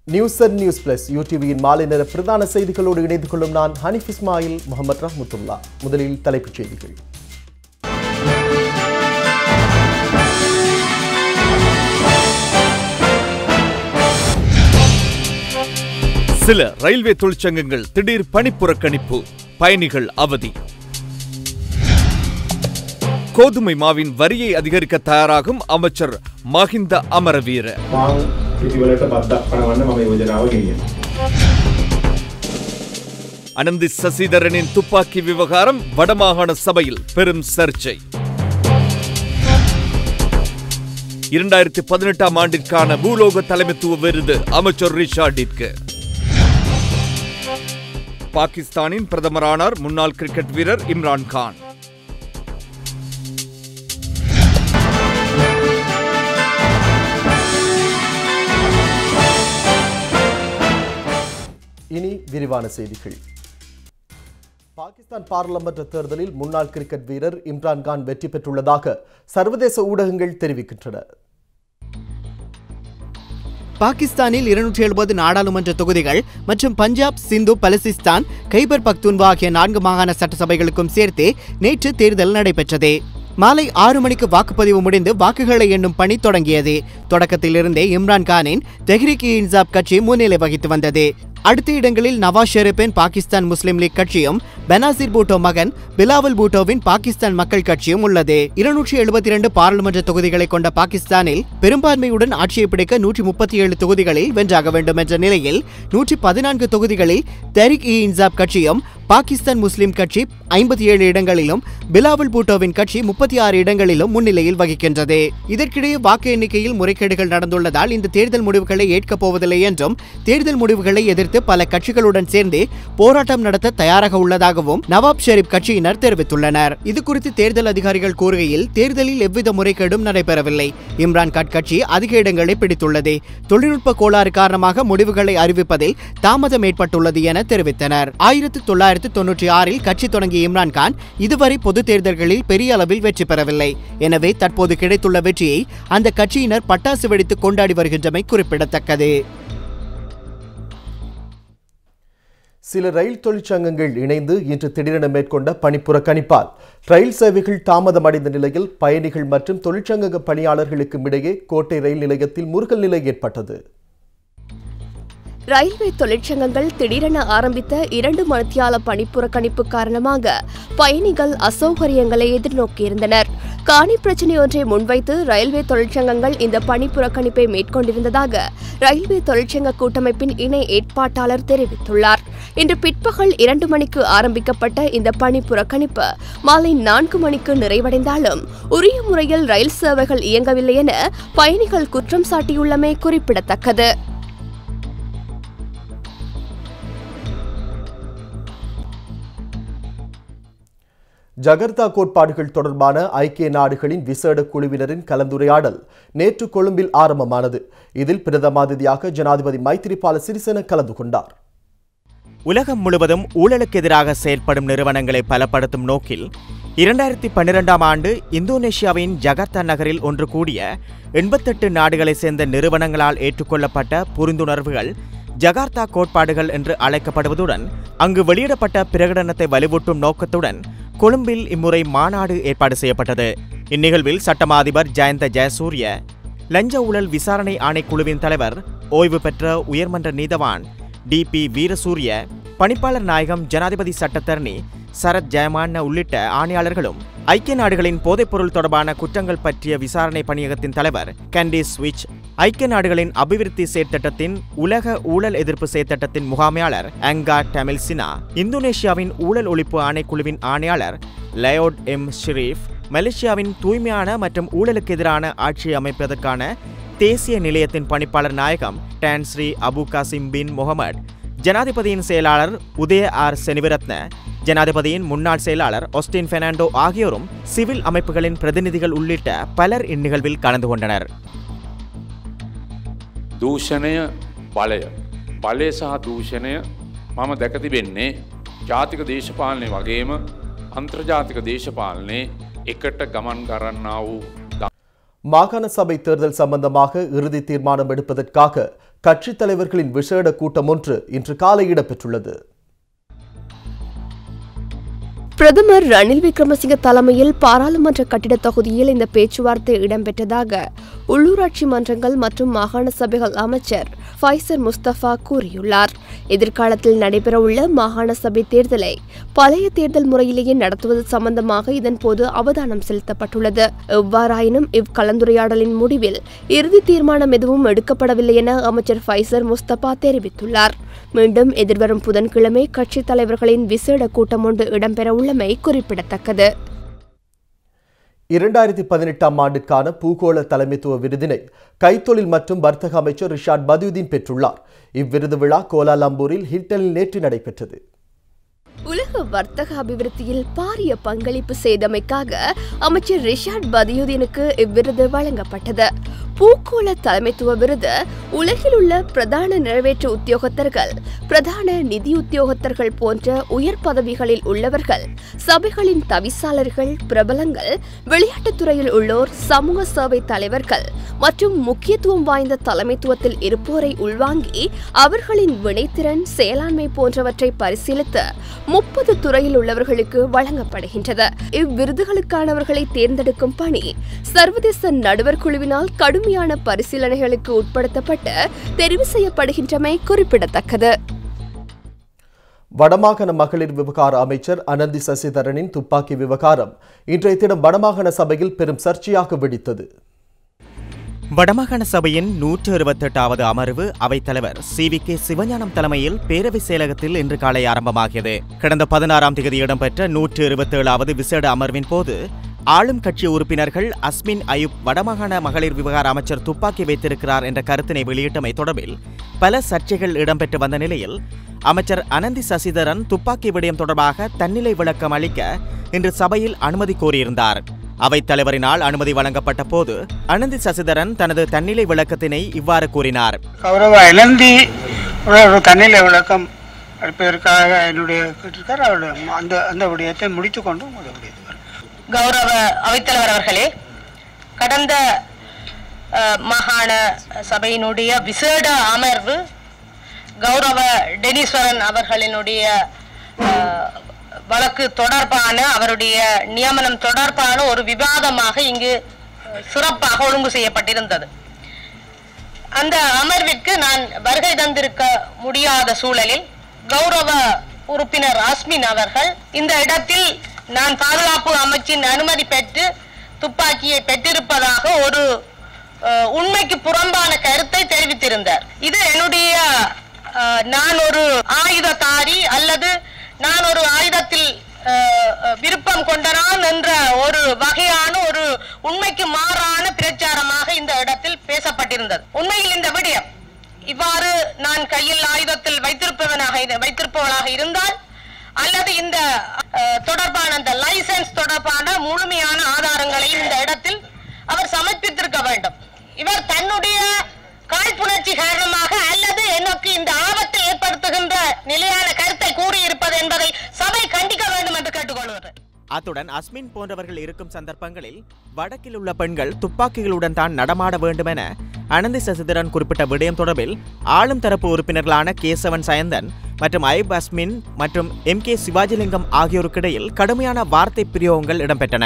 News and news plus யூடிவியின் மாலை நேர பிரதான செய்திகளோடு இணைந்து கொள்ளும் நான் ஹனீஃப் இஸ்மாயில் முகமது ரஹ்மத்துல்லா முதலில் தலைப்புச் செய்திகள் சில ரயில்வே தொழிற்சங்கங்கள் திடீர் பணிப்புறக்கணிப்பு பயணிகள் அவதி கோதுமை மாவின் வரியை அதிகரிக்க தயாராகும் அமைச்சர் மஹிந்த அமரவீர පාන් පිටිවලට බද්දක් පනවන්න මම යෝජනාව ගෙනියනවා. அனந்தி சசிதரனின் துப்பாக்கி விவகாரம் வடமாகாண சபையில் பெரும் சர்ச்சை இரண்டாயிரத்தி பதினெட்டாம் ஆண்டிற்கான பூலோக தலைமைத்துவ விருது அமைச்சர் ரிஷாடிற்கு பாகிஸ்தானின் பிரதமரானார் முன்னாள் கிரிக்கெட் வீரர் இம்ரான் கான் இனி விரிவான செய்திகள் பாகிஸ்தான் பாராளுமன்ற தேர்தலில் முன்னாள் கிரிக்கெட் வீரர் இம்ரான் கான் வெற்றி பெற்றுள்ளதாக சர்வதேச ஊடகங்கள் தெரிவிக்கின்றன பாகிஸ்தானில் இருநூற்றி எழுபது நாடாளுமன்ற தொகுதிகள் மற்றும் பஞ்சாப் சிந்து பலசிஸ்தான் கைபர் பக்துன்வா ஆகிய நான்கு மாகாண சட்டசபைகளுக்கும் சேர்த்து நேற்று தேர்தல் நடைபெற்றது மாலை ஆறு மணிக்கு வாக்குப்பதிவு முடிந்து வாக்குகளை எண்ணும் பணி தொடங்கியது தொடக்கத்திலிருந்தே இம்ரான் கானின் தெஹ்ரிக் இ இன்சாப் கட்சி முன்னிலை வகித்து வந்தது அடுத்த இடங்களில் நவாஸ் ஷெரீப்பின் பாகிஸ்தான் முஸ்லிம் லீக் கட்சியும் பெனாசிர் பூட்டோ மகன் பிலாவல் பூட்டோவின் பாகிஸ்தான் மக்கள் கட்சியும் உள்ளது இருநூற்றி எழுபத்தி இரண்டு பாராளுமன்ற தொகுதிகளை கொண்ட பாகிஸ்தானில் பெரும்பான்மையுடன் ஆட்சியை பிடிக்க நூற்றி முப்பத்தி ஏழு தொகுதிகளில் வென்றாக வேண்டும் என்ற நிலையில் நூற்றி பதினான்கு தொகுதிகளில் தெரிக் இ இன்சாப் கட்சியும் பாகிஸ்தான் முஸ்லிம் கட்சி ஐம்பத்தி ஏழு இடங்களிலும் பிலாவல் பூட்டோவின் கட்சி முப்பத்தி ஆறு இடங்களிலும் முன்னிலையில் வகிக்கின்றது இதற்கிடையே வாக்கு எண்ணிக்கையில் முறைகேடுகள் நடந்துள்ளதால் இந்த தேர்தல் முடிவுகளை ஏற்கப் போவதில்லை என்றும் தேர்தல் முடிவுகளை எதிர்த்து பல கட்சிகளுடன் சேர்ந்து போராட்டம் நடத்த தயாராக உள்ளதாகவும் நவாப் ஷெரீப் கட்சியினர் தெரிவித்துள்ளனர் இது குறித்து தேர்தல் அதிகாரிகள் கூறுகையில் தேர்தலில் எவ்வித முறைகேடும் நடைபெறவில்லை இம்ரான் கான் கட்சி அதிக இடங்களை பிடித்துள்ளது தொழில்நுட்ப கோளாறு காரணமாக முடிவுகளை அறிவிப்பதில் தாமதம் ஏற்பட்டுள்ளது என தெரிவித்தனர் ஆயிரத்தி தொள்ளாயிரத்தி தொன்னூற்றி ஆறில் கட்சி தொடங்கிய இம்ரான் கான் இதுவரை பொது தேர்தல்களில் பெரிய அளவில் வெற்றி பெறவில்லை எனவே தற்போது கிடைத்துள்ள வெற்றியை அந்த கட்சியினர் பட்டாசு வெடித்து கொண்டாடி வருகின்றமை குறிப்பிடத்தக்கது சில ரயில் தொழிற்சங்கங்கள் இணைந்து இன்று திடீரென மேற்கொண்ட பணிப்புறக்கணிப்பால் ரயில் சேவைகள் தாமதமடைந்த நிலையில் பயணிகள் மற்றும் தொழிற்சங்க பணியாளர்களுக்கும் இடையே கோட்டை ரயில் நிலையத்தில் முருகல் நிலை ஏற்பட்டது ரயில்வே தொழிற்சங்கங்கள் திடீரென ஆரம்பித்த இரண்டு மணித்தியால பணிப்புறக்கணிப்பு காரணமாக பயணிகள் அசௌகரியங்களை எதிர்நோக்கியிருந்தனர் காணி பிரச்சினை ஒன்றை முன்வைத்து ரயில்வே தொழிற்சங்கங்கள் இந்த பணிப்புறக்கணிப்பை மேற்கொண்டிருந்ததாக ரயில்வே தொழிற்சங்க கூட்டமைப்பின் இணை ஏற்பாட்டாளர் தெரிவித்துள்ளார் இன்று பிற்பகல் இரண்டு மணிக்கு ஆரம்பிக்கப்பட்ட இந்த பணி புறக்கணிப்பு மாலை நான்கு மணிக்கு நிறைவடைந்தாலும் உரிய முறையில் ரயில் சேவைகள் இயங்கவில்லை என பயணிகள் குற்றம் சாட்டியுள்ளமை குறிப்பிடத்தக்கது ஜகர்தா கோட்பாடுகள் தொடர்பான ஐக்கிய நாடுகளின் விசேட குழுவினரின் கலந்துரையாடல் நேற்று கொழும்பில் ஆரம்பமானது இதில் பிரதமாதிதியாக ஜனாதிபதி மைத்திரிபால சிறிசேன கலந்து கொண்டார் உலகம் முழுவதும் ஊழலுக்கு எதிராக செயல்படும் நிறுவனங்களை பலப்படுத்தும் நோக்கில் இரண்டாயிரத்தி பன்னிரெண்டாம் ஆண்டு இந்தோனேஷியாவின் ஜகர்த்தா நகரில் ஒன்று கூடிய எண்பத்தெட்டு நாடுகளைச் சேர்ந்த நிறுவனங்களால் ஏற்றுக்கொள்ளப்பட்ட புரிந்துணர்வுகள் ஜகார்த்தா கோட்பாடுகள் என்று அழைக்கப்படுவதுடன் அங்கு வெளியிடப்பட்ட பிரகடனத்தை வலுவூட்டும் நோக்கத்துடன் கொழும்பில் இம்முறை மாநாடு ஏற்பாடு செய்யப்பட்டது இந்நிகழ்வில் சட்டமா அதிபர் ஜெயந்த ஜெயசூரிய லஞ்ச ஊழல் விசாரணை ஆணைக்குழுவின் தலைவர் ஓய்வு பெற்ற உயர்மன்ற நீதவான் டி பி வீரசூரிய பணிப்பாளர் நாயகம் ஜனாதிபதி சட்டத்தரணி சரத் ஜெயமான்ன உள்ளிட்ட ஆணையாளர்களும் ஐக்கிய நாடுகளின் போதைப்பொருள் தொடர்பான குற்றங்கள் பற்றிய விசாரணை பணியகத்தின் தலைவர் கண்டிஸ் ஸ்விட்ச் ஐக்கிய நாடுகளின் அபிவிருத்தி செயற்திட்டத்தின் உலக ஊழல் எதிர்ப்பு செயற்திட்டத்தின் முகாமையாளர் அங்கா டெமில்சினா இந்தோனேஷியாவின் ஊழல் ஒழிப்பு ஆணைக்குழுவின் ஆணையாளர் லயோட் எம் ஷெரீப் மலேசியாவின் தூய்மையான மற்றும் ஊழலுக்கு எதிரான ஆட்சியை அமைப்பதற்கான தேசிய நிலையத்தின் பணிப்பாளர் நாயகம் Tan Sri Abu Kasim bin Mohamed ஜனாதிபதியின் செயலாளர் உதய ஆர் செனிவிரத்ன ஜனாதிபதியின் முன்னாள் செயலாளர் ஒஸ்டின் பெர்னாண்டோ ஆகியோரும் சிவில் அமைப்புகளின் பிரதிநிதிகள் உள்ளிட்ட பலர் இந்நிகழ்வில் கலந்து கொண்டனர் දූෂණය බලය. බලය සහ දූෂණය මම දැකතිබෙන්නේ ජාතික දේශපාලනය වගේම අන්ත්‍රජාතික දේශපාලනයේ එකට ගමන් කරන්නා වූ மாகாண சபை தேர்தல் சம்பந்தமாக இறுதி தீர்மானம் எடுப்பதற்காக கட்சித் தலைவர்களின் விசேட கூட்டம் ஒன்று இன்று காலை இடம்பெற்றுள்ளது பிரதமர் ரணில் விக்ரமசிங்க தலைமையில் பாராளுமன்ற கட்டிடத் தொகுதியில் இந்த பேச்சுவார்த்தை இடம்பெற்றதாக உள்ளூராட்சி மன்றங்கள் மற்றும் மாகாண சபைகள் அமைச்சர் ஃபைசர் முஸ்தபா கூறியுள்ளார் எதிர்காலத்தில் நடைபெறவுள்ள மாகாண சபை தேர்தலை பழைய தேர்தல் முறையிலேயே நடத்துவது சம்பந்தமாக இதன்போது அவதானம் செலுத்தப்பட்டுள்ளது எவ்வாறாயினும் இவ்கலந்துரையாடலின் முடிவில் இறுதி தீர்மானம் எதுவும் எடுக்கப்படவில்லை என அமைச்சர் ஃபைசர் முஸ்தபா தெரிவித்துள்ளார் மீண்டும் எதிர்வரும் புதன்கிழமை கட்சித் தலைவர்களின் விசேட கூட்டம் ஒன்று இடம்பெறவுள்ளமை குறிப்பிடத்தக்கது இரண்டாயிரத்தி பதினெட்டாம் ஆண்டுக்கான பூகோள தலைமைத்துவ விருதினை கைத்தொழில் மற்றும் வர்த்தக அமைச்சர் ரிஷாட் பதுதீன் பெற்றுள்ளார் இவ்விருது விழா கோலாலம்பூரில் ஹில்டனில் நேற்று நடைபெற்றது உலக வர்த்தக அபிவிருத்தியில் பாரிய பங்களிப்பு செய்தமைக்காக அமைச்சர் ரிஷாட் பதியுதீனுக்கு இவ்விருது வழங்கப்பட்டது பூகோள தலைமைத்துவ விருது உலகில் உள்ள பிரதான நிறைவேற்று உத்தியோகத்தர்கள் பிரதான நிதி உத்தியோகத்தர்கள் போன்ற உயர் பதவிகளில் உள்ளவர்கள் சபைகளின் தவிசாளர்கள் பிரபலங்கள் விளையாட்டுத் துறையில் உள்ளோர் சமூக சேவை தலைவர்கள் மற்றும் முக்கியத்துவம் வாய்ந்த தலைமைத்துவத்தில் இருப்போரை உள்வாங்கி அவர்களின் வினைத்திறன் செயலாண்மை போன்றவற்றை பரிசீலித்து முப்பது துறையில் உள்ளவர்களுக்கு வழங்கப்படுகின்றது இவ்விருதுகளுக்கானவர்களை தேர்ந்தெடுக்கும் பணி சர்வதேச நடுவர் குழுவினால் கடுமையான பரிசீலனைகளுக்கு உட்படுத்தப்பட்டு தெரிவு செய்யப்படுகின்றமை குறிப்பிடத்தக்கது வடமாகாண மகளிர் விவகார அமைச்சர் அனந்தி சசிதரனின் துப்பாக்கி விவகாரம் இன்றைய தினம் வடமாகாண சபையில் பெரும் சர்ச்சையாக வெடித்தது வடமாகாண சபையின் நூற்று இருபத்தெட்டாவது அமர்வு அவைத்தலைவர் சி வி கே சிவஞானம் தலைமையில் பேரவை செயலகத்தில் இன்று காலை ஆரம்பமாகியது கடந்த பதினாறாம் தேதி இடம்பெற்ற நூற்று இருபத்தேழாவது விசேட அமர்வின் போது ஆளும் கட்சி உறுப்பினர்கள் அஸ்மின் அயூப் வடமாகாண மகளிர் விவகார அமைச்சர் துப்பாக்கி வைத்திருக்கிறார் என்ற கருத்தினை வெளியிட்டமை தொடர்பில் பல சர்ச்சைகள் இடம்பெற்று வந்த நிலையில் அமைச்சர் அனந்தி சசிதரன் துப்பாக்கி விடயம் தொடர்பாக தன்னிலை விளக்கம் அளிக்க இன்று சபையில் அனுமதி கோரியிருந்தார் அவைத் தலைவரினால் அனுமதி வழங்கப்பட்ட போது அனந்தி சசிதரன் தனது தன்னிலை விளக்கத்தினை இவ்வாறு கூறினார் கௌரவ இளந்தி ஒரு தன்னிலை விளக்கம் அளிப்பதற்காக என்னுடைய கேட்டிருக்கார் அவருடைய அந்த அந்த விடயத்தை முடித்துக்கொண்டு உங்களுடைய விடயத்துக்கு வரேன். கௌரவ அவைத்தலைவர் அவர்களே கடந்த அஹ், மாகாண சபையினுடைய விசேட அமர்வு கௌரவ டெனிஸ்வரன் அவர்களினுடைய அஹ், வழக்கு தொடர்பான அவருடைய நியமனம் தொடர்பான ஒரு விவாதமாக இங்கு அஹ், சிறப்பாக ஒழுங்கு செய்யப்பட்டிருந்தது அந்த அமர்விற்கு நான் வருகை தந்திருக்க முடியாத சூழலில் கௌரவ உறுப்பினர் அஸ்மின் அவர்கள் இந்த இடத்தில் நான் பாதுகாப்பு அமைச்சின் அனுமதி பெற்று துப்பாக்கியை பெற்றிருப்பதாக ஒரு அஹ், உண்மைக்கு புறம்பான கருத்தை தெரிவித்திருந்தார் இது என்னுடைய அஹ், நான் ஒரு ஆயுததாரி அல்லது நான் ஒரு ஆயுதத்தில் அஹ், அஹ், விருப்பம் கொண்டனான் என்ற ஒரு வகையான ஒரு உண்மைக்கு மாறான பிரச்சாரமாக இந்த இடத்தில் பேசப்பட்டிருந்தது உண்மையில் இந்த விடயம் இவ்வாறு நான் கையில் ஆயுதத்தில் வைத்திருப்பவனாக இரு- வைத்திருப்பவனாக இருந்தால் அல்லது இந்த அஹ், தொடர்பான அந்த லைசென்ஸ் தொடர்பான முழுமையான ஆதாரங்களையும் இந்த இடத்தில் அவர் சமர்ப்பித்திருக்க வேண்டும் இவர் தன்னுடைய காழ்ப்புணர்ச்சி காரணமாக அல்லது எனக்கு இந்த ஆபத்தை ஏற்படுத்துகின்ற நிலையான கருத்தை கூறியிருப்பது என்பதை சபை கண்டிக்க வேண்டும் என்று கேட்டுக்கொள்கிறேன் அத்துடன் அஸ்மின் போன்றவர்கள் இருக்கும் சந்தர்ப்பங்களில் வடக்கில் உள்ள பெண்கள் துப்பாக்கிகளுடன் தான் நடமாட வேண்டும் என அனந்தி சசிதரன் குறிப்பிட்ட விடயம் தொடர்பில் ஆளும் தரப்பு உறுப்பினர்களான கேசவன் சயந்தன் மற்றும் ஐப் அஸ்மின் மற்றும் எம் கே சிவாஜிலிங்கம் ஆகியோருக்கிடையில் கடுமையான வார்த்தை பிரயோகங்கள் இடம்பெற்றன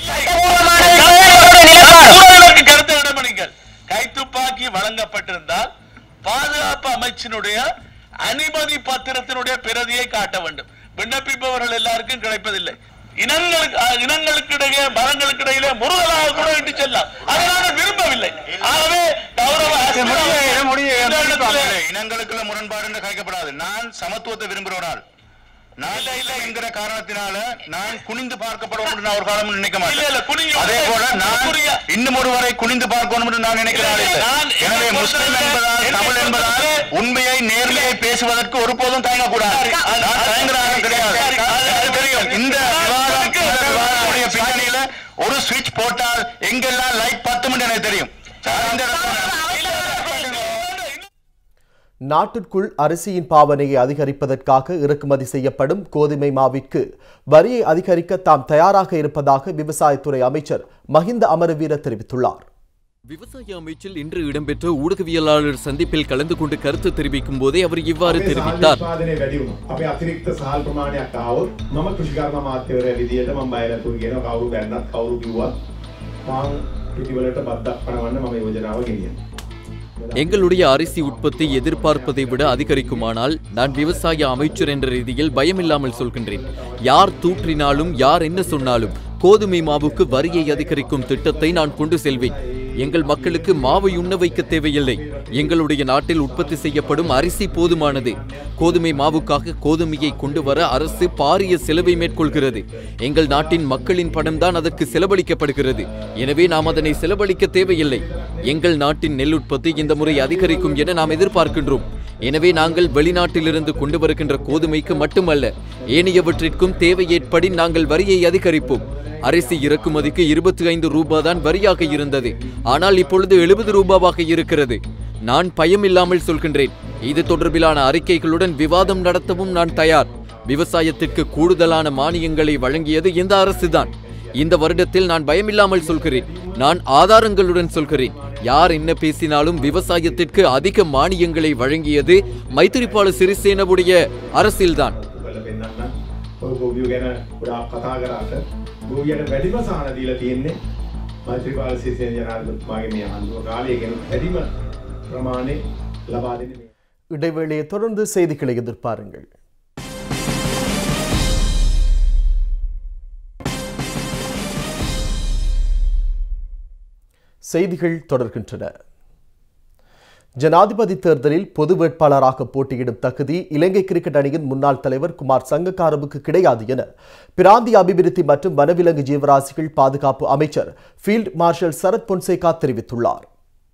ஊழலுக்கு கருத்து இடமளிங்கள் கைத்துப்பாக்கி வழங்கப்பட்டிருந்தால் பாதுகாப்பு அமைச்சினுடைய அனுமதி பத்திரத்தினுடைய பிரதியை காட்ட வேண்டும் விண்ணப்பிப்பவர்கள் எல்லாருக்கும் கிடைப்பதில்லை இனங்களுக்கு அஹ், இனங்களுக்கு இடையே மரங்களுக்கு இடையிலே முருகலாக கூட இட்டு செல்லாம் அதை நாங்கள் விரும்பவில்லை ஆகவே கௌரவ இதை முடிய இதை முடிய இந்த இடத்திலே இனங்களுக்குள்ள முரண்பாடு என்று கலைக்கப்படாது நான் சமத்துவத்தை விரும்புகிறவனால் நான் இல்ல இல்ல என்கிற காரணத்தினால நான் குனிந்து பார்க்கப்படும் என்று நான் ஒரு காலம் நினைக்க இல்ல, இல்ல, மாட்டேன் குனிங்க. அதே போல நான் குனிங்க. இன்னும் ஒருவரை குனிந்து பார்க்கணும் என்று நான் நினைக்கிறேன் இல்ல, இல்லை. நான் எனவே என்னை முஸ்லிம் பொறுத்தவரை- என்பதால் என்னை தமிழ் என்பதால் பொறுத்தவரை- உண்மையை நேர்மையை பேசுவதற்கு ஒருபோதும் தயங்கக்கூடாது சரி, அது- நான் தயங்குற ஆளும் கிடையாது சரி, அது- எனக்கு தெரியும் இந்த விவாதம் அதுக்கு- இந்த விவாதத்துடைய பின்னணியில ஒரு சுவிட்ச் போட்டால் எங்கெல்லாம் லைட் பத்தும் என்று எனக்கு தெரியும் இந்த இடத்துல நாட்டிற்குள் அரிசியின் பாவனையை அதிகரிப்பதற்காக இறக்குமதி செய்யப்படும் கோதுமை மாவிற்கு வரியை அதிகரிக்க தாம் தயாராக இருப்பதாக விவசாயத்துறை அமைச்சர் மஹிந்த அமரவீர தெரிவித்துள்ளார் விவசாய அமைச்சில் இன்று இடம்பெற்ற ஊடகவியலாளர் சந்திப்பில் கலந்து கொண்டு கருத்து தெரிவிக்கும் போதே அவர் இவ்வாறு අපේ සහල් தெரிவித்தார் නිෂ්පාදනය වැඩි වුණා. අපේ අතිරික්ත සහල් ප්‍රමාණයක් ආවොත් මම කෘෂිකර්ම අමාත්‍යවරයා විදියට මම බය නැතුව කියනවා කවුරු බැන්නත් කවුරු කිව්වත් මං පිටිවලට බද්දක් පනවන්න මම යෝජනාව ගෙනියනවා. எங்களுடைய அரிசி உற்பத்தி எதிர்பார்ப்பதை விட அதிகரிக்குமானால் நான் விவசாய அமைச்சர் என்ற ரீதியில் பயமில்லாமல் சொல்கின்றேன் யார் தூற்றினாலும் யார் என்ன சொன்னாலும் கோதுமை மாவுக்கு வரியை அதிகரிக்கும் திட்டத்தை நான் கொண்டு செல்வேன் எங்கள் மக்களுக்கு மாவை உண்ண வைக்க தேவையில்லை எங்களுடைய நாட்டில் உற்பத்தி செய்யப்படும் அரிசி போதுமானது கோதுமை மாவுக்காக கோதுமையை கொண்டு வர அரசு பாரிய செலவை மேற்கொள்கிறது எங்கள் நாட்டின் மக்களின் பணம்தான் அதற்கு செலவழிக்கப்படுகிறது எனவே நாம் அதனை செலவழிக்க தேவையில்லை எங்கள் நாட்டின் நெல் உற்பத்தி இந்த முறை அதிகரிக்கும் என நாம் எதிர்பார்க்கின்றோம் எனவே நாங்கள் வெளிநாட்டிலிருந்து கொண்டு வருகின்ற கோதுமைக்கு மட்டுமல்ல ஏனையவற்றிற்கும் தேவை ஏற்படி நாங்கள் வரியை அதிகரிப்போம் அரிசி இறக்குமதிக்கு இருபத்தி ஐந்து ரூபாய் தான் வரியாக இருந்தது ஆனால் இப்பொழுது எழுபது ரூபாவாக இருக்கிறது நான் பயமில்லாமல் சொல்கின்றேன் இது தொடர்பிலான அறிக்கைகளுடன் விவாதம் நடத்தவும் நான் தயார் விவசாயத்திற்கு கூடுதலான மானியங்களை வழங்கியது இந்த அரசுதான் இந்த வருடத்தில் நான் பயமில்லாமல் சொல்கிறேன் நான் ஆதாரங்களுடன் சொல்கிறேன் யார் என்ன பேசினாலும் விவசாயத்திற்கு அதிக மானியங்களை வழங்கியது மைத்திரிபால சிறிசேனவுடைய அரசில்தான் කරලා පෙන්නන්න. ඔය ගෝවියෝ ගැන ගොඩාක් කතා කරාට ගෝවියට වැඩිම සහන දීලා තියෙන්නේ මෛත්‍රීපාල සිරිසේන ජනාධිපතිතුමාගේ මේ ආණ්ඩුව කාලයේ ගැන වැඩිම ප්‍රමාණය ලබා දෙන්නේ මේ இடைவேளையை தொடர்ந்து செய்திகளை எதிர்பாருங்கள் செய்திகள் தொடர்கின்றன ஜனாதிபதி தேர்தலில் பொது வேட்பாளராக போட்டியிடும் தகுதி இலங்கை கிரிக்கெட் அணியின் முன்னாள் தலைவர் குமார் சங்கக்காரவுக்கு கிடையாது என பிராந்திய அபிவிருத்தி மற்றும் வனவிலங்கு ஜீவராசிகள் பாதுகாப்பு அமைச்சர் ஃபீல்ட் மார்ஷல் சரத் பொன்சேகா தெரிவித்துள்ளார்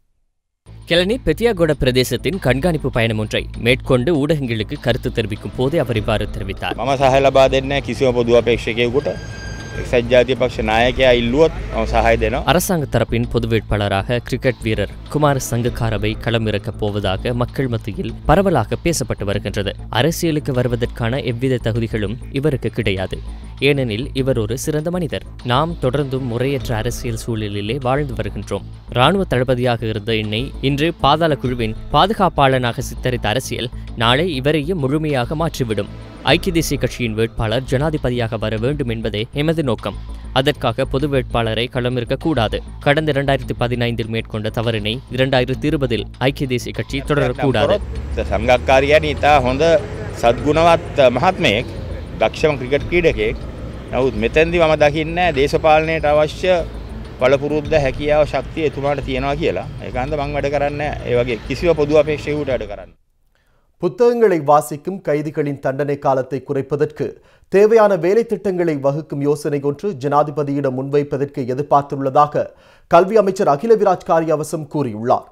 கிளனி பெத்தியாகொட பிரதேசத்தின் கண்காணிப்பு பயணம் ஒன்றை மேற்கொண்டு ஊடகங்களுக்கு கருத்து தெரிவிக்கும் போதே அவர் இவ்வாறு தெரிவித்தார் මම සහය ලබා දෙන්න කිසිම පොදු අපේක්ෂකයකුට එක්සත් ජාතිය පක්ෂ නායකයා ඉල්ලුවොත් මම සහය දෙනවා அரசாங்க தரப்பின் பொது வேட்பாளராக கிரிக்கெட் வீரர் குமார் சங்கக்காரவை களமிறக்கப் போவதாக மக்கள் மத்தியில் பரவலாக பேசப்பட்டு வருகின்றது அரசியலுக்கு வருவதற்கான எவ்வித தகுதிகளும் இவருக்கு கிடையாது ஏனெனில் இவர் ஒரு சிறந்த மனிதர் நாம் தொடர்ந்தும் முறையற்ற அரசியல் சூழலிலே வாழ்ந்து வருகின்றோம் ராணுவ தளபதியாக இருந்த என்னை இன்று பாதாள குழுவின் பாதுகாப்பாளனாக சித்தரித்த அரசியல் நாளை இவரையும் முழுமையாக மாற்றிவிடும் ஐக்கிய தேசிய கட்சியின் வேட்பாளர் ஜனாதிபதியாக வர வேண்டும் என்பதே எமது நோக்கம் அதற்காக பொது வேட்பாளரை களமிருக்க கூடாது கடந்த இரண்டாயிரத்தி பதினைந்தில் மேற்கொண்ட தவறினை இரண்டாயிரத்தி இருபதில் ஐக்கிய தேசிய கட்சி தொடரக்கூடாது සංගක්කාරයන ඉතා හොඳ සත්ගුණවත් මහත්මයෙක් දක්ෂම ක්‍රිකට් කීඩකෙක් නවත් මෙතැන්දි මම දකින්න දේශපාලනයට අවශ්‍ය පලපුරුද්ධ හැකියාව ශක්තිය එතුමාට තියෙනවා කියලා ඒකන්ද මං වැඩ කරන්න ඒවගේ කිසිව පොදු අපේක්ෂයකුට අඩ කරන්න. புத்தகங்களை வாசிக்கும் கைதிகளின் தண்டனை காலத்தை குறைப்பதற்கு தேவையான வேலை திட்டங்களை வகுக்கும் யோசனை ஒன்று ஜனாதிபதியிடம் முன்வைப்பதற்கு எதிர்பார்த்துள்ளதாக கல்வி அமைச்சர் அகில விராஜ் காரியவசம் கூறியுள்ளார்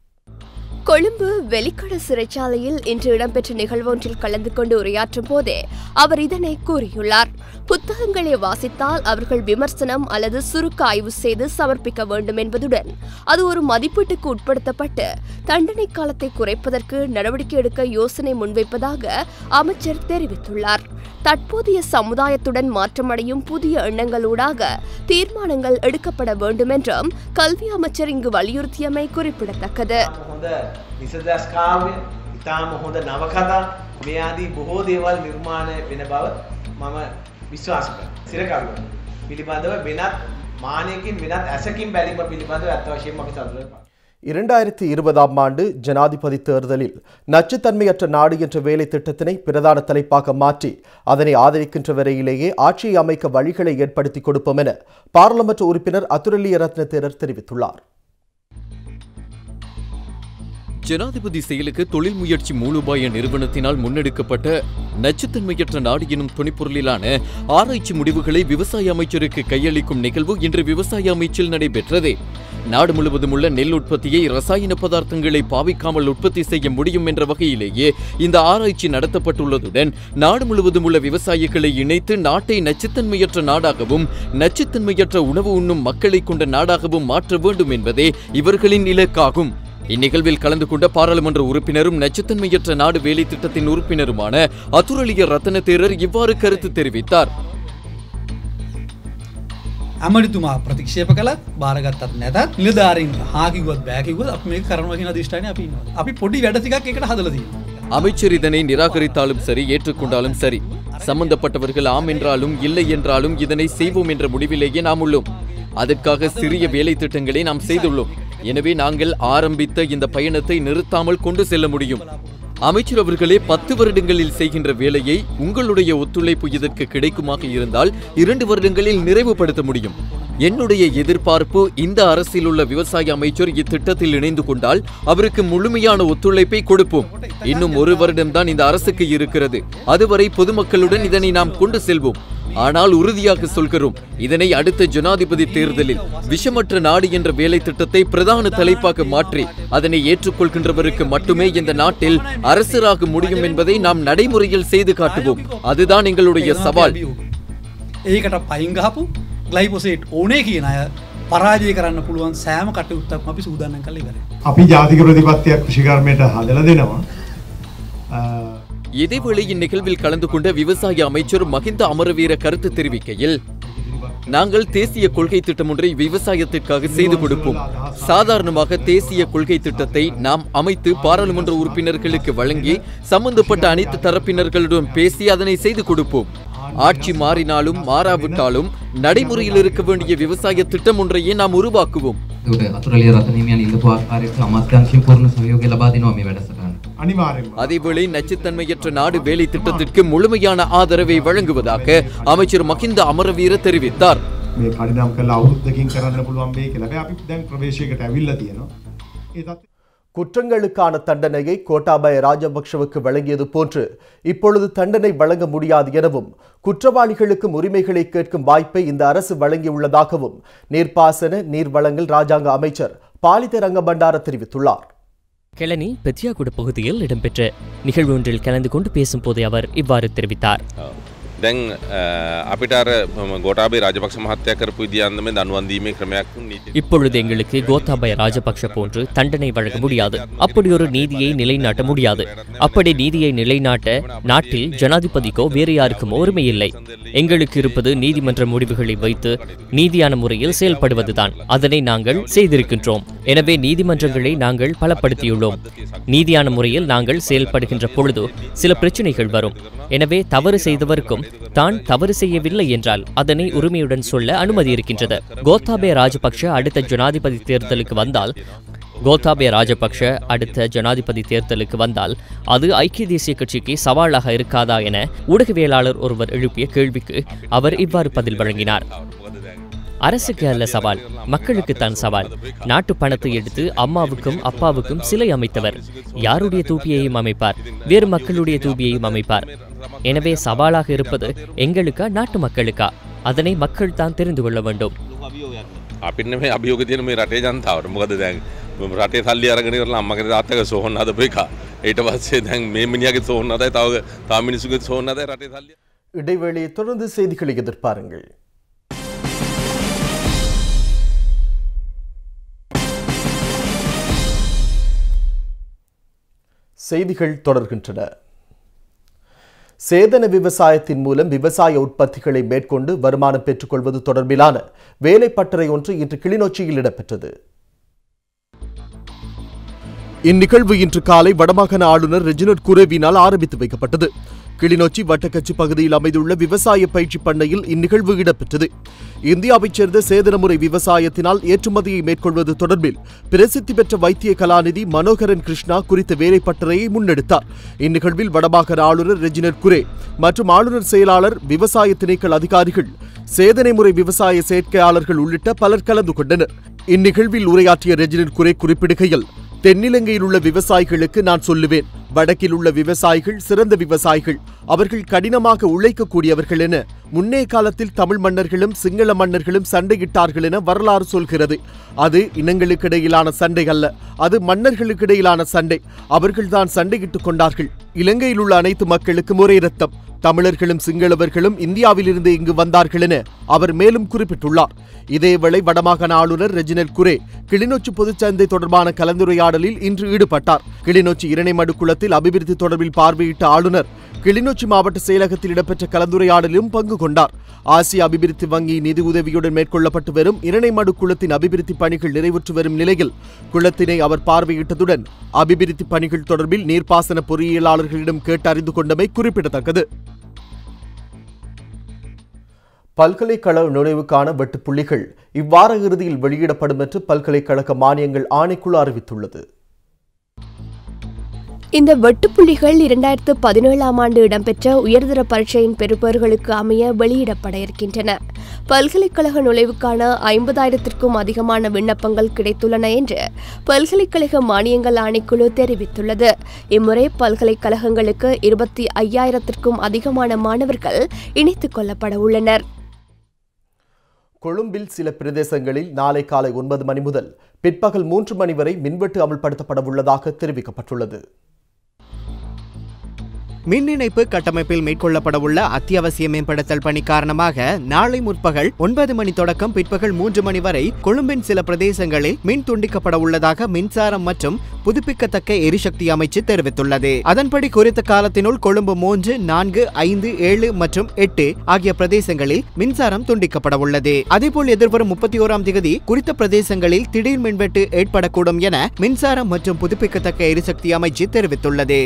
கொழும்பு வெலிக்கட சிறைச்சாலையில் இன்று இடம்பெற்ற நிகழ்வொன்றில் கலந்து கொண்டு உரையாற்றும் போதே அவர் இதனை கூறியுள்ளார் புத்தகங்களை வாசித்தால் அவர்கள் விமர்சனம் அல்லது சுருக்க ஆய்வு செய்து சமர்ப்பிக்க வேண்டும் என்பதுடன் அது ஒரு மதிப்பீட்டுக்கு உட்படுத்தப்பட்டு தண்டனை காலத்தை குறைப்பதற்கு நடவடிக்கை எடுக்க யோசனை முன்வைப்பதாக அமைச்சர் தெரிவித்துள்ளார் தற்போதைய சமுதாயத்துடன் மாற்றமடையும் புதிய எண்ணங்களூடாக தீர்மானங்கள் எடுக்கப்பட வேண்டும் என்றும் கல்வி அமைச்சர் இங்கு வலியுறுத்தியமை குறிப்பிடத்தக்கது හොඳ විසදස් කාව්‍ය ඉතාම හොඳ නවකතා මේ ආදී බොහෝ දේවල් නිර්මාණය වෙන බව මම විශ්වාස කර සිරකරුව පිළිබඳව වෙනත් මානයකින් වෙනත් ඇසකින් බැලිම පිළිබඳව ඇත්ත වශයෙන් අපි සතුර இரண்டாயிரத்தி இருபதாம் ஆண்டு ஜனாதிபதி தேர்தலில் நச்சுத்தன்மையற்ற நாடு என்ற வேலை திட்டத்தினை பிரதான தலைப்பாக மாற்றி அதனை ஆதரிக்கின்ற வரையிலேயே ஆட்சியை அமைக்க வழிகளை ஏற்படுத்தி கொடுப்போம் என பாராளுமன்ற உறுப்பினர் அதுரலிய ரத்ன தேரர் தெரிவித்துள்ளார் ஜனாதிபதி செயலுக்கு தொழில் முயற்சி மூலோபாய நிறுவனத்தினால் முன்னெடுக்கப்பட்ட நச்சுத்தன்மையற்ற நாடு எனும் துணைப்பொருளிலான ஆராய்ச்சி முடிவுகளை விவசாய அமைச்சருக்கு கையளிக்கும் நிகழ்வு இன்று விவசாய அமைச்சில் நடைபெற்றது நாடு முழுவதும் உள்ள நெல் உற்பத்தியை ரசாயன பதார்த்தங்களை பாவிக்காமல் உற்பத்தி செய்ய முடியும் என்ற வகையிலேயே இந்த ஆராய்ச்சி நடத்தப்பட்டுள்ளதுடன் நாடு முழுவதும் உள்ள விவசாயிகளை இணைத்து நாட்டை நச்சுத்தன்மையற்ற நாடாகவும் நச்சுத்தன்மையற்ற உணவு உண்ணும் மக்களை கொண்ட நாடாகவும் மாற்ற வேண்டும் என்பதே இவர்களின் இலக்காகும் இந்நிகழ்வில் கலந்து கொண்ட பாராளுமன்ற உறுப்பினரும் நச்சுத்தன்மையற்ற நாடு வேலை திட்டத்தின் உறுப்பினருமான அதுரலிய ரத்தன தேரர் இவ்வாறு கருத்து தெரிவித்தார் ඇමරිතුමා ප්‍රතික්ෂේප කළත් බාරගත්තත් නැතත් නිලධාරීන් හාකිගොත් බෑකිගොත් අප මේ කරනවා කියන දිෂ්ඨානය අපි ඉන්නවා. අපි පොඩි වැඩ ටිකක් එකට හදලා තියෙනවා. அமைச்சர் இதனை நிராகரித்தாலும் சரி ஏற்றுக்கொண்டாலும் சரி சம்பந்தப்பட்டவர்கள் ஆம் என்றாலும் இல்லை என்றாலும் இதனை செய்வோம் என்ற முடிவிலேயே நாம் உள்ளோம் அதற்காக சிறிய வேலை திட்டங்களை நாம் செய்துள்ளோம் எனவே நாங்கள் ஆரம்பித்த இந்த பயணத்தை நிறுத்தாமல் கொண்டு செல்ல முடியும் அமைச்சர் அவர்களே பத்து வருடங்களில் செய்கின்ற வேலையை உங்களுடைய ஒத்துழைப்பு இதற்கு கிடைக்குமாக இருந்தால் இரண்டு வருடங்களில் நிறைவுபடுத்த முடியும் என்னுடைய எதிர்பார்ப்பு இந்த அரசில் உள்ள விவசாய அமைச்சர் இத்திட்டத்தில் இணைந்து கொண்டால் அவருக்கு முழுமையான ஒத்துழைப்பை கொடுப்போம் இன்னும் ஒரு வருடம்தான் இந்த அரசுக்கு இருக்கிறது அதுவரை பொதுமக்களுடன் இதனை நாம் கொண்டு செல்வோம் ஆனால் உறுதியாக சொல்கிறோம் இதனை அடுத்த ஜனாதிபதி தேர்தலில் விஷமற்ற நாடு என்ற வேலை திட்டத்தை பிரதான தலைப்பாக மாற்றி அதனை ஏற்றுக்கொள்கின்றவருக்கு மட்டுமே இந்த நாட்டில் அரசராக முடியும் என்பதை நாம் நடைமுறையில் செய்து காட்டுவோம் அதுதான் எங்களுடைய சவால் ඒකට පයිංගහපු ගලයිපොසේට් ඕනේ කියන අය පරාජය කරන්න පුළුවන් සෑම කටයුත්තක් අපි සූදානම් කළ ඉවර. අපි ජාතික ප්‍රතිපත්තියක් කෘෂිකර්මයට හදලා දෙනවා. இதேவேளை இந்நிகழ்வில் கலந்து கொண்ட விவசாய அமைச்சர் மகிந்த அமரவீர கருத்து தெரிவிக்கையில் நாங்கள் தேசிய கொள்கை திட்டம் ஒன்றை விவசாயத்திற்காக செய்து கொடுப்போம் சாதாரணமாக தேசிய கொள்கை திட்டத்தை நாம் அமைத்து பாராளுமன்ற உறுப்பினர்களுக்கு வழங்கி சம்பந்தப்பட்ட அனைத்து தரப்பினர்களுடன் பேசி அதனை செய்து கொடுப்போம் ஆட்சி மாறினாலும் மாறாவிட்டாலும் நடைமுறையில் இருக்க வேண்டிய விவசாய திட்டம் ஒன்றையே நாம் உருவாக்குவோம் ඒකට අතුරලිය රතනීමයන් ඉල්ලපු ආකාරයට අමාත්‍යංශය පූර්ණ සහයෝගය ලබා දෙනවා මේ වැඩසටහන. අනිවාර්යෙන්ම அதேவேளை நச்சுத்தன்மையற்ற நாடு வேலை திட்டத்திற்கு முழுமையான ஆதரவை வழங்குவதாக அமைச்சர் மகிந்த அமரவீர தெரிவித்தார் මේ කඩිනම් කළ අවුරුද්දකින් කරන්න පුළුවන් වෙයි කියලා. හැබැයි අපි දැන් ප්‍රවේශයකට ඇවිල්ලා තියෙනවා. ඒ තත්ත්වය குற்றங்களுக்கான தண்டனையை கோட்டாபய ராஜபக்ஷவுக்கு வழங்கியது போன்று இப்பொழுது தண்டனை வழங்க முடியாது எனவும் குற்றவாளிகளுக்கும் உரிமைகளை கேட்கும் வாய்ப்பை இந்த அரசு வழங்கியுள்ளதாகவும் நீர்ப்பாசன நீர்வளங்கள் ராஜாங்க அமைச்சர் பாலித ரங்கபண்டார தெரிவித்துள்ளார் கிளனி பெத்தியாகுட பகுதியில் இடம்பெற்ற நிகழ்வு ஒன்றில் கலந்து கொண்டு பேசும்போது அவர் இவ்வாறு தெரிவித்தார் දැන් අපිට අර ගොටාබේ රාජපක්ෂ මහත්තය කරපු විදිියන්දම දනුවන්දීමේ ක්‍රමයක් නීති இப்பொழுது எங்களுக்கு கோத்தாபய ராஜபக்ஷ போன்று தண்டனை வழங்க முடியாது அப்படி ஒரு நீதியை நிலைநாட்ட முடியாது அப்படி நீதியை நிலைநாட்ட நாட்டில் ஜனாதிபதிக்கோ வேறு யாருக்கும் உரிமை இல்லை எங்களுக்கு இருப்பது நீதிமன்ற முடிவுகளை வைத்து நீதியான முறையில் செயல்படுவதுதான் அதனை நாங்கள் செய்திருக்கின்றோம் எனவே நீதிமன்றங்களை நாங்கள் பலப்படுத்தியுள்ளோம் நீதியான முறையில் நாங்கள் செயல்படுகின்ற பொழுது சில பிரச்சனைகள் வரும் எனவே தவறு செய்தவருக்கும் தான் தவறு செய்யவில்லை என்றால் அதனை உரிமையுடன் சொல்ல அனுமதி இருக்கின்றது கோத்தாபே ராஜபக்ஷ அடுத்த ஜனாதிபதி தேர்தலுக்கு வந்தால் கோத்தாபே ராஜபக்ஷ அடுத்த ஜனாதிபதி தேர்தலுக்கு வந்தால் அது ஐக்கிய தேசிய கட்சிக்கு சவாலாக இருக்காதா என ஊடகவியலாளர் ஒருவர் எழுப்பிய கேள்விக்கு அவர் இவ்வாறு பதில் வழங்கினார் அரசுக்கு அல்ல சவால் மக்களுக்கு தான் சவால் நாட்டு பணத்தை எடுத்து அம்மாவுக்கும் அப்பாவுக்கும் சிலை அமைத்தவர் யாருடைய தூபியையும் அமைப்பார் வேறு மக்களுடைய தூபியையும் அமைப்பார் எனவே சவாலாக இருப்பது எங்களுக்கா நாட்டு மக்களுக்கா அதனை மக்கள் தான் தெரிந்து கொள்ள வேண்டும் අපින්න මේ අභියෝග තියෙන මේ රටේ ජනතාවට මොකද දැන් රටේ සල්ලි අරගෙන ඉවරලා අම්මගේ තාත්තගේ සෝහන් හදපු එක ඊට පස්සේ දැන් මේ මිනිහාගේ සෝහන් හදයි තව තව මිනිස්සුගේ සෝහන් හදයි රටේ සල්ලි இடைவேளையை தொடர்ந்து செய்திகளை எதிர்பாருங்கள் செய்திகள் தொடர்கின்றன சேதன விவசாயத்தின் மூலம் விவசாய உற்பத்திகளை மேற்கொண்டு வருமானம் பெற்றுக்கொள்வது தொடர்பிலான வேலைப்பட்டறை ஒன்று இன்று கிளிநொச்சியில் இடம்பெற்றது இந்நிகழ்வு இன்று காலை வடமாகாண ஆளுநர் ரெஜினட் குரேவினால் ஆரம்பித்து வைக்கப்பட்டது கிளிநொச்சி வட்டக்கச்சி பகுதியில் அமைந்துள்ள விவசாய பயிற்சி பண்ணையில் இந்நிகழ்வு இடம்பெற்றது இந்தியாவைச் சேர்ந்த சேதனமுறை விவசாயத்தினால் ஏற்றுமதியை மேற்கொள்வது தொடர்பில் பிரசித்தி பெற்ற வைத்திய கலாநிதி மனோகரன் கிருஷ்ணா குறித்த வேலைப்பட்டறையை முன்னெடுத்தார் இந்நிகழ்வில் வடமாகாண ஆளுநர் ரெஜினட் குரே மற்றும் ஆளுநர் செயலாளர் விவசாய திணைக்கள் அதிகாரிகள் சேதனை முறை விவசாய செயற்கையாளர்கள் உள்ளிட்ட பலர் கலந்து கொண்டனர் இந்நிகழ்வில் உரையாற்றிய ரெஜினட் குரே குறிப்பிடுகையில் தென்னிலங்கையில் உள்ள விவசாயிகளுக்கு நான் சொல்லுவேன் வடக்கில் உள்ள விவசாயிகள் சிறந்த விவசாயிகள் அவர்கள் கடினமாக உழைக்கக்கூடியவர்கள் என முன்னே காலத்தில் தமிழ் மன்னர்களும் சிங்கள மன்னர்களும் சண்டையிட்டார்கள் என வரலாறு சொல்கிறது அது இனங்களுக்கிடையிலான சண்டை அல்ல அது மன்னர்களுக்கிடையிலான சண்டை அவர்கள்தான் சண்டையிட்டுக் கொண்டார்கள் இலங்கையில் உள்ள அனைத்து மக்களுக்கும் ஒரே ரத்தம் தமிழர்களும் சிங்களவர்களும் இந்தியாவிலிருந்து இங்கு வந்தார்கள் என அவர் மேலும் குறிப்பிட்டுள்ளார் இதேவேளை வடமாகாண ஆளுநர் ரெஜினல் குரே கிளிநொச்சி பொதுச்சந்தை தொடர்பான கலந்துரையாடலில் இன்று ஈடுபட்டார் கிளிநொச்சி இரணைமடு குளத்தில் அபிவிருத்தி தொடர்பில் பார்வையிட்ட ஆளுநர் கிளிநொச்சி மாவட்ட செயலகத்தில் இடம்பெற்ற கலந்துரையாடலிலும் பங்கு கொண்டார் ஆசிய அபிவிருத்தி வங்கி நிதி உதவியுடன் மேற்கொள்ளப்பட்டு வரும் இரணைமடு குளத்தின் அபிவிருத்தி பணிகள் நிறைவுற்று வரும் நிலையில் குளத்தினை அவர் பார்வையிட்டதுடன் அபிவிருத்தி பணிகள் தொடர்பில் நீர்ப்பாசன பொறியியலாளர்களிடம் கேட்டு அறிந்து கொண்டமை குறிப்பிடத்தக்கது பல்கலைக்கழக நுழைவுக்கான வெட்டுப்புள்ளிகள் இவ்வார இறுதியில் வெளியிடப்படும் என்று பல்கலைக்கழக மானியங்கள் ஆணைக்குழு அறிவித்துள்ளது இந்த வெட்டுப்புள்ளிகள் இரண்டாயிரத்து பதினேழாம் ஆண்டு இடம்பெற்ற உயர்தர பரீட்சையின் பெறுபவர்களுக்கு அமைய வெளியிடப்பட இருக்கின்றன பல்கலைக்கழக நுழைவுக்கான ஐம்பதாயிரத்திற்கும் அதிகமான விண்ணப்பங்கள் கிடைத்துள்ளன என்று பல்கலைக்கழக மானியங்கள் ஆணைக்குழு தெரிவித்துள்ளது இம்முறை பல்கலைக்கழகங்களுக்கு இருபத்தி ஐயாயிரத்திற்கும் அதிகமான மாணவர்கள் இணைத்துக் கொள்ளப்பட உள்ளனர் கொழும்பில் சில பிரதேசங்களில் நாளை காலை ஒன்பது மணி முதல் பிற்பகல் மூன்று மணி வரை மின்வெட்டு அமல்படுத்தப்பட உள்ளதாக தெரிவிக்கப்பட்டுள்ளது மின் இணைப்பு கட்டமைப்பில் மேற்கொள்ளப்படவுள்ள அத்தியாவசிய மேம்படுத்தல் பணி காரணமாக நாளை முற்பகல் ஒன்பது மணி தொடக்கம் பிற்பகல் மூன்று மணி வரை கொழும்பின் சில பிரதேசங்களில் மின் துண்டிக்கப்பட உள்ளதாக மின்சாரம் மற்றும் புதுப்பிக்கத்தக்க எரிசக்தி அமைச்சு தெரிவித்துள்ளது அதன்படி குறித்த காலத்தினுள் கொழும்பு மூன்று நான்கு ஐந்து ஏழு மற்றும் எட்டு ஆகிய பிரதேசங்களில் மின்சாரம் துண்டிக்கப்பட உள்ளது அதேபோல் எதிர்வரும் முப்பத்தி ஓராம் தேதி குறித்த பிரதேசங்களில் திடீர் மின்வெட்டு ஏற்படக்கூடும் என மின்சாரம் மற்றும் புதுப்பிக்கத்தக்க எரிசக்தி அமைச்சு தெரிவித்துள்ளது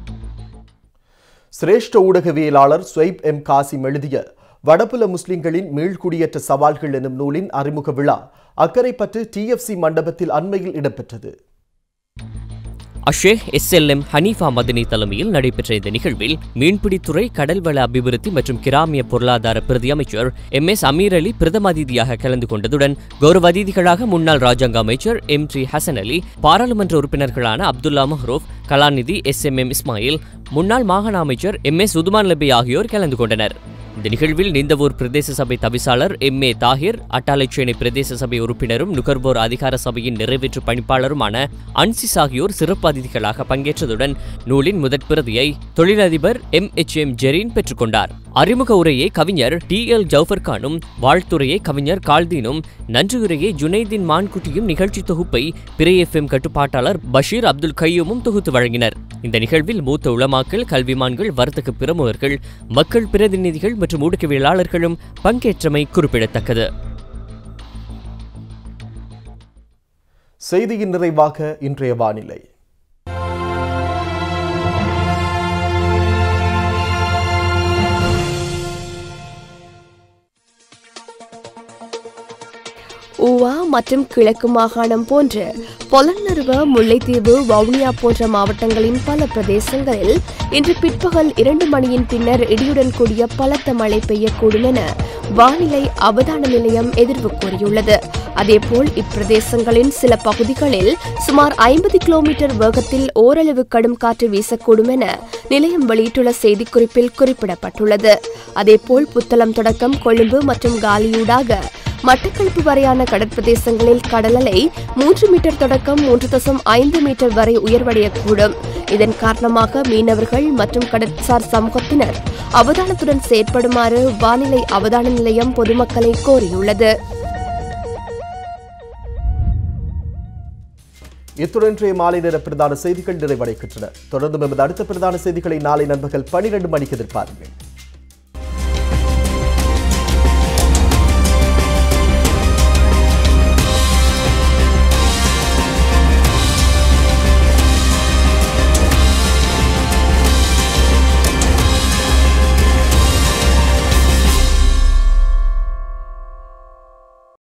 சிரேஷ்ட ஊடகவியலாளர் ஸ்வைப் எம் காசிம் எழுதிய வடபுல முஸ்லிம்களின் மீள்குடியேற்ற சவால்கள் எனும் நூலின் அறிமுக விழா அக்கரைப்பற்று டிஎஃப்சி மண்டபத்தில் அண்மையில் இடம்பெற்றது அஷேக் எஸ்எல்எம் ஹனீஃபா மதனி தலைமையில் நடைபெற்ற இந்த நிகழ்வில் மீன்பிடித்துறை கடல்வள அபிவிருத்தி மற்றும் கிராமிய பொருளாதார பிரதி அமைச்சர் எம் எஸ் அமீர் அலி பிரதம அதிதியாக கலந்து கொண்டதுடன் கௌரவ அதிதிகளாக முன்னாள் ராஜாங்க அமைச்சர் எம் டி ஹசன் அலி பாராளுமன்ற உறுப்பினர்களான அப்துல்லா மஹ்ரூப் கலாநிதி எஸ் எம் எம் இஸ்மாயில் முன்னாள் மாகாண அமைச்சர் எம் எஸ் உதுமான் லபி ஆகியோர் கலந்து கொண்டனர் இந்த நிகழ்வில் நிந்தவூர் பிரதேச சபை தவிசாளர் எம் ஏ தாஹிர் அட்டாளைச்சேனை பிரதேச சபை உறுப்பினரும் நுகர்வோர் அதிகார சபையின் நிறைவேற்று பணிப்பாளருமான அன்சிஸ் ஆகியோர் சிறப்பு அதிதிகளாக பங்கேற்றதுடன் நூலின் முதற் பிரதியை தொழிலதிபர் எம் எச் எம் ஜெரீன் பெற்றுக்கொண்டார் அறிமுக உரையை கவிஞர் டி எல் ஜவுஃபர் கானும் வாழ்த்துரையை கவிஞர் கால்தீனும் நன்றியுரையை ஜுனைதீன் மான்குட்டியும் நிகழ்ச்சி தொகுப்பை பிறை எஃப்எம் கட்டுப்பாட்டாளர் பஷீர் அப்துல் கையூமும் தொகுத்து வழங்கினர் இந்த நிகழ்வில் மூத்த உளமாக்கல் கல்விமான்கள் வர்த்தக பிரமுகர்கள் மக்கள் பிரதிநிதிகள் மற்றும் ஊடகவியலாளர்களும் பங்கேற்றமை குறிப்பிடத்தக்கது செய்தியின் நிறைவாக இன்றைய வானிலை ஊவா மற்றும் கிழக்கு மாகாணம் போன்று பொலன்னருவ முல்லைத்தீவு வவுனியா போன்ற மாவட்டங்களின் பல பிரதேசங்களில் இன்று பிற்பகல் இரண்டு மணியின் பின்னர் இடியுடன் கூடிய பலத்த மழை பெய்யக்கூடும் என வானிலை அவதான நிலையம் எதிர்வு கூறியுள்ளது அதேபோல் இப்பிரதேசங்களின் சில பகுதிகளில் சுமார் ஐம்பது கிலோமீட்டர் வேகத்தில் ஓரளவு கடும் காற்று வீசக்கூடும் என நிலையம் வெளியிட்டுள்ள செய்திக்குறிப்பில் குறிப்பிடப்பட்டுள்ளது அதேபோல் புத்தளம் தொடக்கம் கொழும்பு மற்றும் காலியூடாக மட்டக்களப்பு வரையான கடற்பிரதேசங்களில் கடல் அலை மூன்று மீட்டர் தொடக்கம் மூன்று தசம் ஐந்து மீட்டர் வரை உயர்வடையக்கூடும் இதன் காரணமாக மீனவர்கள் மற்றும் கடற்சார் சமூகத்தினர் அவதானத்துடன் செயற்படுமாறு வானிலை அவதான நிலையம் பொதுமக்களை கோரியுள்ளது இத்துடன் இன்றைய மாலை நேர பிரதான செய்திகள் நிறைவடைகின்றன தொடர்ந்து எமது அடுத்த பிரதான செய்திகளை நாளை நண்பகல் பனிரெண்டு மணிக்கு எதிர்பாருங்கள்